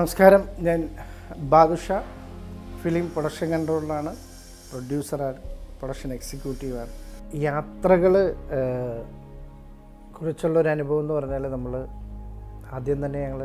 നമസ്കാരം ഞാൻ Badusha film production കൺട്രോളറാണ് പ്രൊഡ്യൂസറാണ് പ്രൊഡക്ഷൻ എക്സിക്യൂട്ടീവാണ് യാത്രകൾ കുറിച്ചുള്ള ഒരു അനുഭവം എന്ന് പറഞ്ഞാൽ നമ്മൾ ആദ്യം തന്നെ ഞങ്ങൾ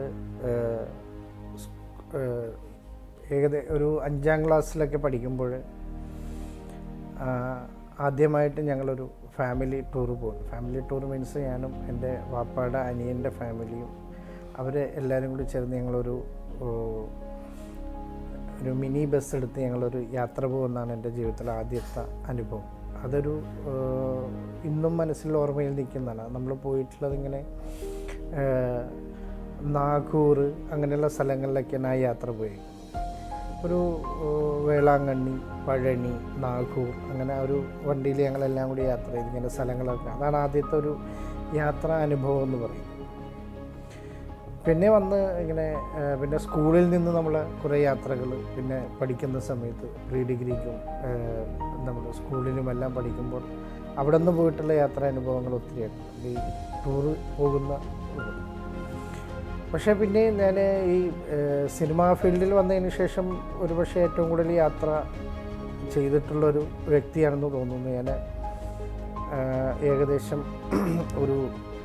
ഏകദേശം ഒരു അഞ്ചാം ക്ലാസ്സിലൊക്കെ പഠിക്കുമ്പോൾ ആ, ആദ്യമായിട്ട് ഞങ്ങളൊരു ഫാമിലി ടൂർ പോകും ഫാമിലി ടൂർ മീൻസ് ഞാനും എൻ്റെ വാപ്പാടെ അനിയൻ്റെ ഫാമിലിയും അവർ എല്ലാവരും കൂടി ചേർന്ന് ഞങ്ങളൊരു ഓ, ഒരു മിനി ബസ് എടുത്ത് ഞങ്ങളൊരു യാത്ര പോകുന്നതാണ് എൻ്റെ ജീവിതത്തിലെ ആദ്യത്തെ അനുഭവം അതൊരു ആ, ഇന്നും മനസ്സിൽ ഓർമ്മയിൽ നിൽക്കുന്നതാണ് നമ്മൾ പോയിട്ടുള്ളത് ഇങ്ങനെ ആ, നാഗൂർ അങ്ങനെയുള്ള സ്ഥലങ്ങളിലൊക്കെയാണ് ആ യാത്ര പോയി ഒരു ഏഹ്, വേളാങ്കണ്ണി പഴനി നാഗൂർ അങ്ങനെ ആ ഒരു വണ്ടിയിൽ ഞങ്ങളെല്ലാം കൂടി യാത്ര ചെയ്ത് ഇങ്ങനെ സ്ഥലങ്ങളൊക്കെ അതാണ് ആദ്യത്തെ ഒരു യാത്രാ അനുഭവം എന്ന് പറയും പിന്നെ വന്ന് ഇങ്ങനെ ഏഹ്, പിന്നെ സ്കൂളിൽ നിന്ന് നമ്മൾ കുറേ യാത്രകൾ പിന്നെ പഠിക്കുന്ന സമയത്ത് പ്രീ ഡിഗ്രിക്കും നമ്മൾ സ്കൂളിലും എല്ലാം പഠിക്കുമ്പോൾ അവിടെ നിന്ന് പോയിട്ടുള്ള യാത്രാ അനുഭവങ്ങൾ ഒത്തിരിയാണ് ഈ ടൂറ് പോകുന്ന ഇത്. പക്ഷേ പിന്നെ ഞാൻ ഈ ഏഹ്, സിനിമാ ഫീൽഡിൽ വന്നതിന് ശേഷം ഒരുപക്ഷെ ഏറ്റവും കൂടുതൽ യാത്ര ചെയ്തിട്ടുള്ളൊരു വ്യക്തിയാണെന്ന് തോന്നുന്നു ഞാൻ ഏഹ്, ഏകദേശം ഒരു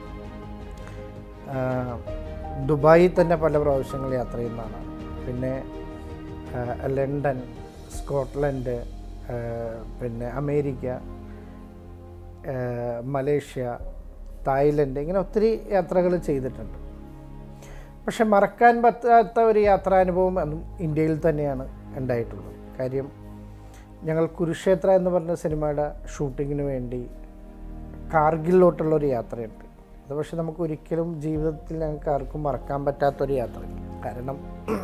ആഹ്, ദുബായിൽ തന്നെ പല പ്രാവശ്യങ്ങൾ യാത്ര ചെയ്യുന്നതാണ് പിന്നെ ആഹ്, ലണ്ടൻ സ്കോട്ട്ലൻഡ് ആഹ്, പിന്നെ അമേരിക്ക ആഹ്, മലേഷ്യ തായ്ലൻഡ് ഇങ്ങനെ ഒത്തിരി യാത്രകൾ ചെയ്തിട്ടുണ്ട് പക്ഷെ മറക്കാൻ പറ്റാത്ത ഒരു യാത്രാനുഭവം അതും ഇന്ത്യയിൽ തന്നെയാണ് ഉണ്ടായിട്ടുള്ളത് കാര്യം ഞങ്ങൾ കുരുക്ഷേത്ര എന്ന് പറഞ്ഞ സിനിമയുടെ ഷൂട്ടിങ്ങിന് വേണ്ടി കാർഗിലോട്ടുള്ള ഒരു യാത്രയുണ്ട് അത് പക്ഷെ നമുക്ക് ഒരിക്കലും ജീവിതത്തിൽ ഞങ്ങൾക്ക് ആർക്കും മറക്കാൻ പറ്റാത്തൊരു യാത്രയാണ് കാരണം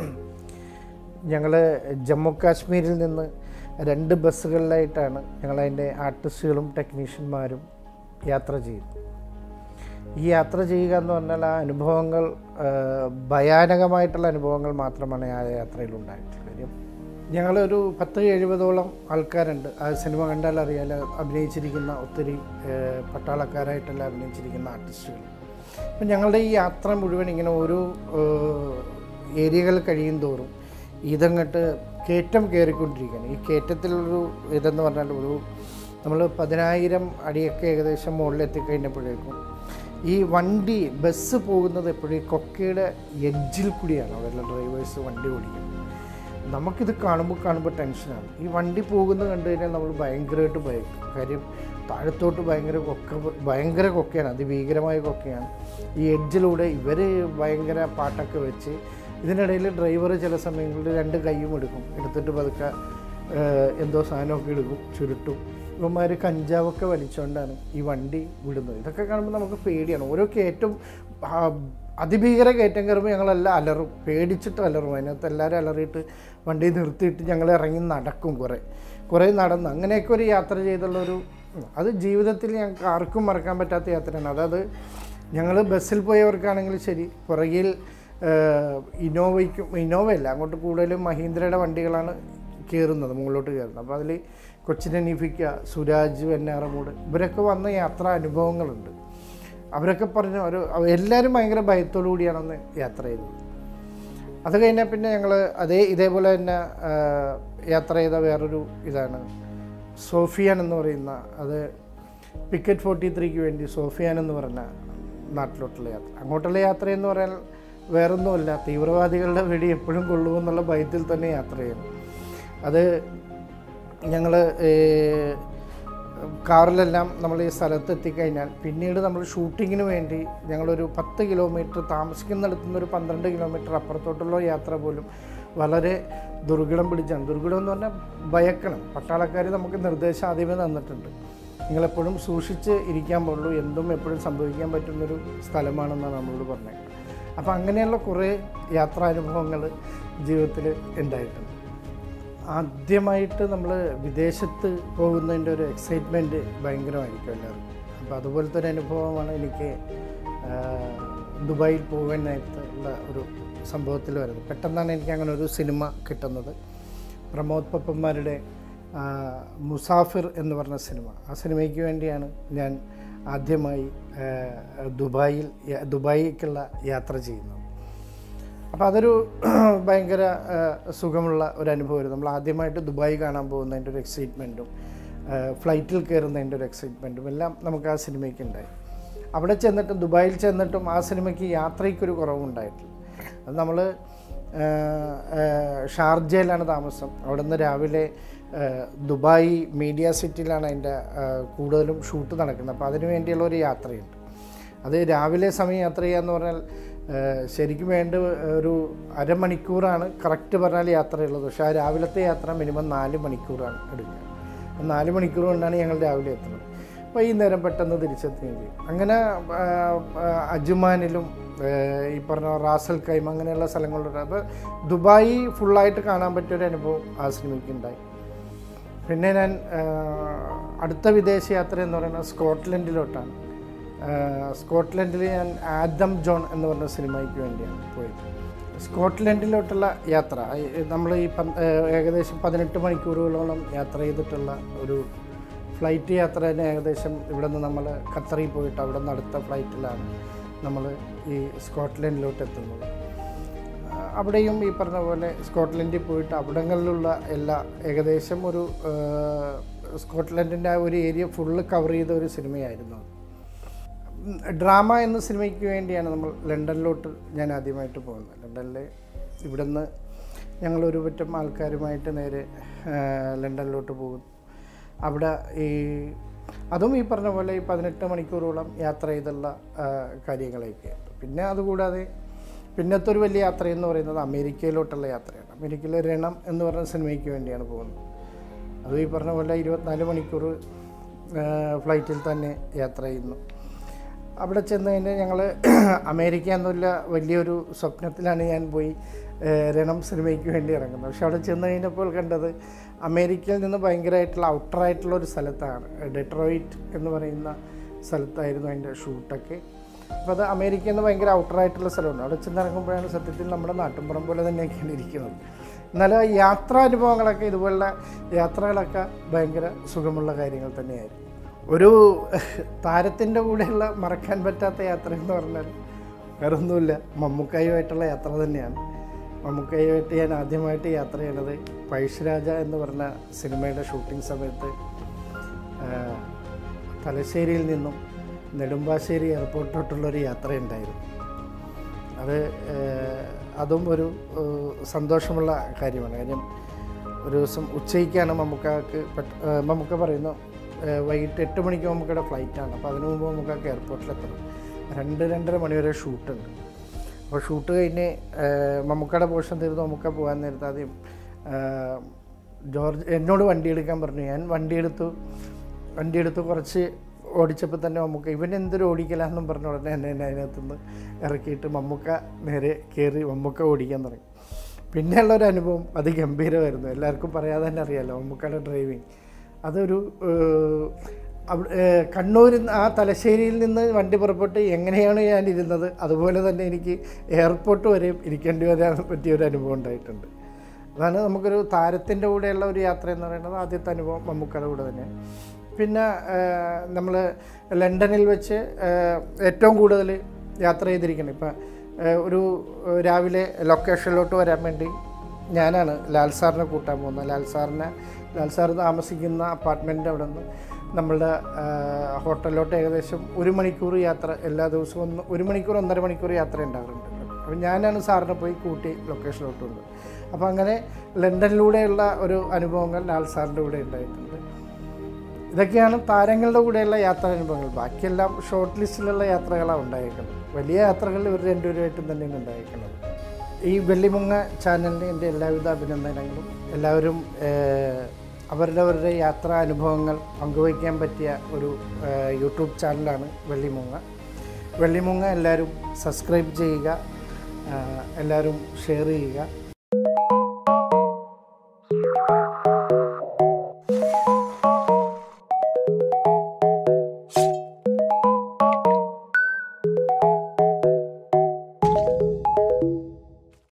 ഞങ്ങൾ ജമ്മു കാശ്മീരിൽ നിന്ന് രണ്ട് ബസ്സുകളിലായിട്ടാണ് ഞങ്ങളതിൻ്റെ ആർട്ടിസ്റ്റുകളും ടെക്നീഷ്യന്മാരും യാത്ര ചെയ്യുന്നത് ഈ യാത്ര ചെയ്യുക എന്ന് പറഞ്ഞാൽ ആ അനുഭവങ്ങൾ ആ, ഭയാനകമായിട്ടുള്ള അനുഭവങ്ങൾ മാത്രമാണ് ആ യാത്രയിൽ ഉണ്ടായിട്ടുള്ളത് കാര്യം ഞങ്ങളൊരു പത്ത് എഴുപതോളം ആൾക്കാരുണ്ട് ആ സിനിമ കണ്ടാൽ അറിയാൽ അഭിനയിച്ചിരിക്കുന്ന ഒത്തിരി ആ, പട്ടാളക്കാരായിട്ടെല്ലാം അഭിനയിച്ചിരിക്കുന്ന ആർട്ടിസ്റ്റുകൾ അപ്പം ഞങ്ങളുടെ ഈ യാത്ര മുഴുവൻ ഇങ്ങനെ ഓരോ ഏരിയകൾ കഴിയും തോറും ഇതങ്ങോട്ട് കയറ്റം കയറിക്കൊണ്ടിരിക്കുകയാണ് ഈ കയറ്റത്തിലൊരു ഇതെന്ന് പറഞ്ഞാൽ ഒരു നമ്മൾ പതിനായിരം അടിയൊക്കെ ഏകദേശം മുകളിലെത്തിക്കഴിഞ്ഞപ്പോഴേക്കും ഈ വണ്ടി ബസ് പോകുന്നത് എപ്പോഴും ഈ കൊക്കയുടെ എഡ്ജിൽ കൂടിയാണ് അവിടെയുള്ള ഡ്രൈവേഴ്സ് വണ്ടി ഓടിക്കുന്നത് നമുക്കിത് കാണുമ്പോൾ കാണുമ്പോൾ ടെൻഷനാണ് ഈ വണ്ടി പോകുന്നത് കണ്ടു കഴിഞ്ഞാൽ നമ്മൾ ഭയങ്കരമായിട്ട് ഭയക്കും കാര്യം താഴത്തോട്ട് ഭയങ്കര കൊക്ക ഭയങ്കര കൊക്കയാണ് അതിഭീകരമായ കൊക്കയാണ് ഈ എഡ്ജിലൂടെ ഇവർ ഭയങ്കര പാട്ടൊക്കെ വെച്ച് ഇതിനിടയിൽ ഡ്രൈവർ ചില സമയങ്ങളിൽ രണ്ട് കൈയും എടുക്കും എടുത്തിട്ട് പതുക്കെ ഏഹ്, എന്തോ സാധനമൊക്കെ എടുക്കും ചുരുട്ടും ഇവന്മാർ കഞ്ചാവൊക്കെ വലിച്ചുകൊണ്ടാണ് ഈ വണ്ടി വിടുന്നത് ഇതൊക്കെ കാണുമ്പോൾ നമുക്ക് പേടിയാണ് ഓരോ കയറ്റം ആ, അതിഭീകര കയറ്റം കയറുമ്പോൾ ഞങ്ങളെല്ലാം അലറും പേടിച്ചിട്ട് അലറും അതിനകത്ത് എല്ലാവരും അലറിയിട്ട് വണ്ടി നിർത്തിയിട്ട് ഞങ്ങൾ ഇറങ്ങി നടക്കും കുറേ കുറേ നടന്ന് അങ്ങനെയൊക്കെ ഒരു യാത്ര ചെയ്തുള്ളൊരു അത് ജീവിതത്തിൽ ഞങ്ങൾക്ക് ആർക്കും മറക്കാൻ പറ്റാത്ത യാത്രയാണ് അതായത് ഞങ്ങൾ ബസ്സിൽ പോയവർക്കാണെങ്കിൽ ശരി പുറകിൽ ഏഹ്, ഇന്നോവയ്ക്കും ഇന്നോവയല്ല അങ്ങോട്ട് കൂടുതലും മഹീന്ദ്രയുടെ വണ്ടികളാണ് കയറുന്നത് മുകളിലോട്ട് കയറുന്നത് അപ്പോൾ അതിൽ കൊച്ചിൻ അനീഫിക്ക സുരാജ് വെന്നാറമൂട് ഇവരൊക്കെ വന്ന യാത്രാ അനുഭവങ്ങളുണ്ട് അവരൊക്കെ പറഞ്ഞു ഒരു എല്ലാവരും ഭയങ്കര ഭയത്തോടു കൂടിയാണ് അന്ന് യാത്ര ചെയ്തത് അത് കഴിഞ്ഞാൽ പിന്നെ ഞങ്ങൾ അതേ ഇതേപോലെ തന്നെ ആ, യാത്ര ചെയ്ത വേറൊരു ഇതാണ് സോഫിയാൻ എന്ന് പറയുന്ന അത് പിക്കറ്റ് ഫോർട്ടി ത്രീക്ക് വേണ്ടി സോഫിയാൻ എന്ന് പറഞ്ഞ നാട്ടിലോട്ടുള്ള യാത്ര അങ്ങോട്ടുള്ള യാത്ര എന്ന് പറയാൻ വേറൊന്നുമല്ല തീവ്രവാദികളുടെ വെടി എപ്പോഴും കൊള്ളുമെന്നുള്ള ഭയത്തിൽ തന്നെ യാത്ര ചെയ്യുന്നു അത് ഞങ്ങൾ കാറിലെല്ലാം നമ്മൾ ഈ സ്ഥലത്ത് എത്തിക്കഴിഞ്ഞാൽ പിന്നീട് നമ്മൾ ഷൂട്ടിങ്ങിന് വേണ്ടി ഞങ്ങളൊരു പത്ത് കിലോമീറ്റർ താമസിക്കുന്നിടത്തു നിന്ന് ഒരു പന്ത്രണ്ട് കിലോമീറ്റർ അപ്പുറത്തോട്ടുള്ള യാത്ര പോലും വളരെ ദുർഘടം പിടിച്ചാണ് ദുർഘടം എന്ന് പറഞ്ഞാൽ ഭയക്കണം പട്ടാളക്കാർ നമുക്ക് നിർദ്ദേശം ആദ്യമേ തന്നിട്ടുണ്ട് നിങ്ങളെപ്പോഴും സൂക്ഷിച്ച് ഇരിക്കാൻ പാടുള്ളൂ എന്തും എപ്പോഴും സംഭവിക്കാൻ പറ്റുന്നൊരു സ്ഥലമാണെന്നാണ് നമ്മളോട് പറഞ്ഞത് അപ്പോൾ അങ്ങനെയുള്ള കുറേ യാത്രാനുഭവങ്ങൾ ജീവിതത്തിൽ ഉണ്ടായിട്ടുണ്ട് ആദ്യമായിട്ട് നമ്മൾ വിദേശത്ത് പോകുന്നതിൻ്റെ ഒരു എക്സൈറ്റ്മെൻറ്റ് ഭയങ്കരമായിരിക്കും എല്ലാവർക്കും അപ്പോൾ അതുപോലത്തെ ഒരു അനുഭവമാണ് എനിക്ക് ആ, ദുബായിൽ പോകാനായിട്ട് ഉള്ള ഒരു സംഭവത്തിൽ വരുന്നത് പെട്ടെന്നാണ് എനിക്ക് അങ്ങനെ ഒരു സിനിമ കിട്ടുന്നത് പ്രമോദ് പപ്പന്മാരുടെ ആ, മുസാഫിർ എന്ന് പറഞ്ഞ സിനിമ ആ സിനിമയ്ക്ക് വേണ്ടിയാണ് ഞാൻ ആദ്യമായി ആ, ദുബായിൽ യ- ദുബായിക്കുള്ള യാത്ര ചെയ്യുന്നത് അപ്പോൾ അതൊരു ഭയങ്കര ആ, സുഖമുള്ള ഒരു അനുഭവമായിരുന്നു നമ്മൾ ആദ്യമായിട്ട് ദുബായ് കാണാൻ പോകുന്നതിൻ്റെ ഒരു എക്സൈറ്റ്മെൻറ്റും ഫ്ലൈറ്റിൽ കയറുന്നതിൻ്റെ ഒരു എക്സൈറ്റ്മെൻറ്റും എല്ലാം നമുക്ക് ആ സിനിമയ്ക്ക് ഉണ്ടായി അവിടെ ചെന്നിട്ടും ദുബായിൽ ചെന്നിട്ടും ആ സിനിമയ്ക്ക് യാത്രയ്ക്കൊരു കുറവുണ്ടായിട്ടില്ല അത് നമ്മൾ ഷാർജയിലാണ് താമസം അവിടെ നിന്ന് രാവിലെ ആ, ദുബായ് മീഡിയ സിറ്റിയിലാണ് അതിൻ്റെ ആ, കൂടുതലും ഷൂട്ട് നടക്കുന്നത് അപ്പോൾ അതിനു വേണ്ടിയുള്ള ഒരു യാത്രയുണ്ട് അത് രാവിലെ സമയം യാത്ര ചെയ്യുക എന്ന് പറഞ്ഞാൽ ആ, ശരിക്കും വേണ്ട ഒരു അരമണിക്കൂറാണ് കറക്റ്റ് പറഞ്ഞാൽ യാത്രയുള്ളത് പക്ഷേ ആ രാവിലത്തെ യാത്ര മിനിമം നാല് മണിക്കൂറാണ് എടുക്കുക ആ നാല് മണിക്കൂർ കൊണ്ടാണ് ഞങ്ങൾ രാവിലെ എത്തുന്നത് അപ്പോൾ ഈ നേരം പെട്ടെന്ന് തിരിച്ചെത്തുകയും ചെയ്യും അങ്ങനെ ആ, ആ, അജ്മാനിലും ആ, ഈ പറഞ്ഞ റാസൽ കൈം അങ്ങനെയുള്ള സ്ഥലങ്ങളിലൂടെ അപ്പോൾ ദുബായി ഫുള്ളായിട്ട് കാണാൻ പറ്റിയൊരു അനുഭവം ആ സിനിമയ്ക്ക് ഉണ്ടായി പിന്നെ ഞാൻ ആ, അടുത്ത വിദേശ യാത്ര എന്ന് പറയുന്നത് സ്കോട്ട്ലൻഡിലോട്ടാണ് ആ, സ്കോട്ട്ലൻഡിൽ ഞാൻ ആദം ജോൺ എന്ന് പറഞ്ഞ സിനിമയ്ക്ക് വേണ്ടിയാണ് പോയത് സ്കോട്ട്ലൻഡിലോട്ടുള്ള യാത്ര നമ്മൾ ഈ പന്ത് ആ, ഏകദേശം പതിനെട്ട് മണിക്കൂറുകളോളം യാത്ര ചെയ്തിട്ടുള്ള ഒരു ഫ്ലൈറ്റ് യാത്ര തന്നെ ഏകദേശം ഇവിടെ നിന്ന് നമ്മൾ ഖത്തറിൽ പോയിട്ട് അവിടെ നിന്ന് അടുത്ത ഫ്ലൈറ്റിലാണ് നമ്മൾ ഈ സ്കോട്ട്ലൻഡിലോട്ട് എത്തുന്നത് ആ, അവിടെയും ഈ പറഞ്ഞ പോലെ സ്കോട്ട്ലൻഡിൽ പോയിട്ട് അവിടങ്ങളിലുള്ള എല്ലാ ഏകദേശം ഒരു ആ, സ്കോട്ട്ലൻഡിൻ്റെ ആ ഒരു ഏരിയ ഫുള്ള് കവർ ചെയ്ത ഒരു സിനിമയായിരുന്നു അത്. ഉം, ഡ്രാമ എന്ന സിനിമയ്ക്ക് വേണ്ടിയാണ് നമ്മൾ ലണ്ടനിലോട്ട് ഞാൻ ആദ്യമായിട്ട് പോകുന്നത് ലണ്ടനിൽ ഇവിടുന്ന് ഞങ്ങൾ ഒരു പറ്റം ആൾക്കാരുമായിട്ട് നേരെ ആ, ലണ്ടനിലോട്ട് പോകുന്നു അവിടെ ഈ അതും ഈ പറഞ്ഞ പോലെ ഈ പതിനെട്ട് മണിക്കൂറോളം യാത്ര ചെയ്തുള്ള ആ, കാര്യങ്ങളൊക്കെയാണ് പിന്നെ അതുകൂടാതെ പിന്നത്തെ ഒരു വലിയ യാത്ര എന്ന് പറയുന്നത് അമേരിക്കയിലോട്ടുള്ള യാത്രയാണ് അമേരിക്കയിലെ രണം എന്ന് പറഞ്ഞ സിനിമയ്ക്ക് വേണ്ടിയാണ് പോകുന്നത് അതും ഈ പറഞ്ഞ പോലെ ഇരുപത്തിനാല് മണിക്കൂർ ആ, ഫ്ലൈറ്റിൽ തന്നെ യാത്ര ചെയ്യുന്നു അവിടെ ചെന്ന് കഴിഞ്ഞ് ഞങ്ങൾ അമേരിക്ക എന്നുള്ള വലിയൊരു സ്വപ്നത്തിലാണ് ഞാൻ പോയി ആ, രണം സിനിമയ്ക്ക് വേണ്ടി ഇറങ്ങുന്നത് പക്ഷെ അവിടെ ചെന്ന് കഴിഞ്ഞപ്പോൾ കണ്ടത് അമേരിക്കയിൽ നിന്ന് ഭയങ്കരമായിട്ടുള്ള ഔട്ടറായിട്ടുള്ള ഒരു സ്ഥലത്താണ് ഡെട്രോയിറ്റ് എന്ന് പറയുന്ന സ്ഥലത്തായിരുന്നു അതിൻ്റെ ഷൂട്ടൊക്കെ അപ്പോൾ അത് അമേരിക്കയിൽ നിന്ന് ഭയങ്കര ഔട്ടറായിട്ടുള്ള സ്ഥലമുണ്ട് അവിടെ ചെന്നിറങ്ങുമ്പോഴാണ് സത്യത്തിൽ നമ്മുടെ നാട്ടിൻപുറം പോലെ തന്നെയൊക്കെയാണ് ഇരിക്കുന്നത് എന്നാലും ആ യാത്രാനുഭവങ്ങളൊക്കെ ഇതുപോലുള്ള യാത്രകളൊക്കെ ഭയങ്കര സുഖമുള്ള കാര്യങ്ങൾ തന്നെയായിരുന്നു ഒരു താരത്തിൻ്റെ കൂടെയുള്ള മറക്കാൻ പറ്റാത്ത യാത്ര എന്ന് പറഞ്ഞാൽ വേറൊന്നുമില്ല മമ്മൂക്കായുമായിട്ടുള്ള യാത്ര തന്നെയാണ് മമ്മൂക്കായുമായിട്ട് ഞാൻ ആദ്യമായിട്ട് യാത്ര ചെയ്യണത് പഴശ്ശിരാജ എന്ന് പറഞ്ഞ സിനിമയുടെ ഷൂട്ടിംഗ് സമയത്ത് ആ, തലശ്ശേരിയിൽ നിന്നും നെടുമ്പാശ്ശേരി എയർപോർട്ടിലോട്ടുള്ളൊരു യാത്രയുണ്ടായിരുന്നു അത് ഏഹ്, അതും ഒരു ഏഹ്, സന്തോഷമുള്ള കാര്യമാണ് കാര്യം ഒരു ദിവസം ഉച്ചയ്ക്കാണ് മമ്മൂക്കാക്ക് പെട്ട ഏഹ്, മമ്മൂക്ക പറയുന്നു ഏഹ്, വൈകിട്ട് എട്ട് മണിക്ക് മമ്മൂക്കയുടെ ഫ്ലൈറ്റാണ് അപ്പോൾ അതിനു മുമ്പ് മമ്മൂക്കാക്ക് എയർപോർട്ടിലെത്തണം രണ്ട് രണ്ടര മണി വരെ ഷൂട്ടുണ്ട് അപ്പോൾ ഷൂട്ട് കഴിഞ്ഞ് ഏഹ്, മമ്മൂക്കയുടെ പോർഷൻ തീർന്ന് മമ്മൂക്ക പോകാൻ നേരത്തെ ആദ്യം ഏഹ്, ജോർജ് എന്നോട് വണ്ടി എടുക്കാൻ പറഞ്ഞു ഞാൻ വണ്ടി എടുത്തു വണ്ടി എടുത്ത് കുറച്ച് ഓടിച്ചപ്പോൾ തന്നെ മമ്മൂക്ക ഇവൻ എന്തൊരു ഓടിക്കലാന്നും പറഞ്ഞ ഉടനെ എന്നെ എന്നെ അതിനകത്തുനിന്ന് ഇറക്കിയിട്ട് മമ്മൂക്ക നേരെ കയറി മമ്മൂക്ക ഓടിക്കാൻ തുടങ്ങി പിന്നെയുള്ള ഒരു അനുഭവം അതിഗംഭീരമായിരുന്നു എല്ലാവർക്കും പറയാതെ തന്നെ അറിയാമല്ലോ മമ്മൂക്കയുടെ ഡ്രൈവിങ് അതൊരു ഏഹ്, അവിടെ ഏഹ്, കണ്ണൂരിൽ നിന്ന് ആ തലശ്ശേരിയിൽ നിന്ന് വണ്ടി പുറപ്പെട്ട് എങ്ങനെയാണ് ഞാൻ ഇരുന്നത് അതുപോലെ തന്നെ എനിക്ക് എയർപോർട്ട് വരെയും ഇരിക്കേണ്ടി വരാൻ പറ്റിയ ഒരു അനുഭവം ഉണ്ടായിട്ടുണ്ട് അതാണ് നമുക്കൊരു താരത്തിൻ്റെ കൂടെയുള്ള ഒരു യാത്ര എന്ന് പറയുന്നത് ആദ്യത്തെ അനുഭവം മമ്മൂക്കയുടെ കൂടെ തന്നെ പിന്നെ നമ്മൾ ലണ്ടനിൽ വെച്ച് ആ, ഏറ്റവും കൂടുതൽ യാത്ര ചെയ്തിരിക്കുന്നത് ഇപ്പം ആ, ഒരു ആ, രാവിലെ ലൊക്കേഷനിലോട്ട് വരാൻ വേണ്ടി ഞാനാണ് ലാൽ സാറിനെ കൂട്ടാൻ പോകുന്നത് ലാൽ സാറിനെ ലാൽ സാർ താമസിക്കുന്ന അപ്പാർട്ട്മെൻറ്റിൻ്റെ അവിടെ നിന്ന് നമ്മളുടെ ആ, ഹോട്ടലിലോട്ട് ഏകദേശം ഒരു മണിക്കൂർ യാത്ര എല്ലാ ദിവസവും ഒന്ന് ഒരു മണിക്കൂർ ഒന്നര മണിക്കൂർ യാത്ര ഉണ്ടാകാറുണ്ട് അപ്പം ഞാനാണ് സാറിനെ പോയി കൂട്ടി ലൊക്കേഷനിലോട്ട് കൊണ്ടു അപ്പോൾ അങ്ങനെ ലണ്ടനിലൂടെയുള്ള ഒരു അനുഭവങ്ങൾ ലാൽ സാറിൻ്റെ കൂടെ ഉണ്ടായിട്ടുണ്ട് ഇതൊക്കെയാണ് താരങ്ങളുടെ കൂടെയുള്ള യാത്രാനുഭവങ്ങൾ ബാക്കിയെല്ലാം ഷോർട്ട് ലിസ്റ്റിലുള്ള യാത്രകളാണ് ഉണ്ടായേക്കുന്നത് വലിയ യാത്രകൾ ഇവർ രണ്ടുപേരുമായിട്ടും തന്നെയാണ് ഉണ്ടായേക്കുന്നത് ഈ വെള്ളിമുങ്ങ ചാനലിന് എൻ്റെ എല്ലാവിധ അഭിനന്ദനങ്ങളും എല്ലാവരും ഏഹ്, അവരുടെ അവരുടെ യാത്രാ അനുഭവങ്ങൾ പങ്കുവയ്ക്കാൻ പറ്റിയ ഒരു ഏഹ്, യൂട്യൂബ് ചാനലാണ് വെള്ളിമുങ്ങ വെള്ളിമുങ്ങ എല്ലാവരും സബ്സ്ക്രൈബ് ചെയ്യുക ഏഹ്, എല്ലാവരും ഷെയർ ചെയ്യുക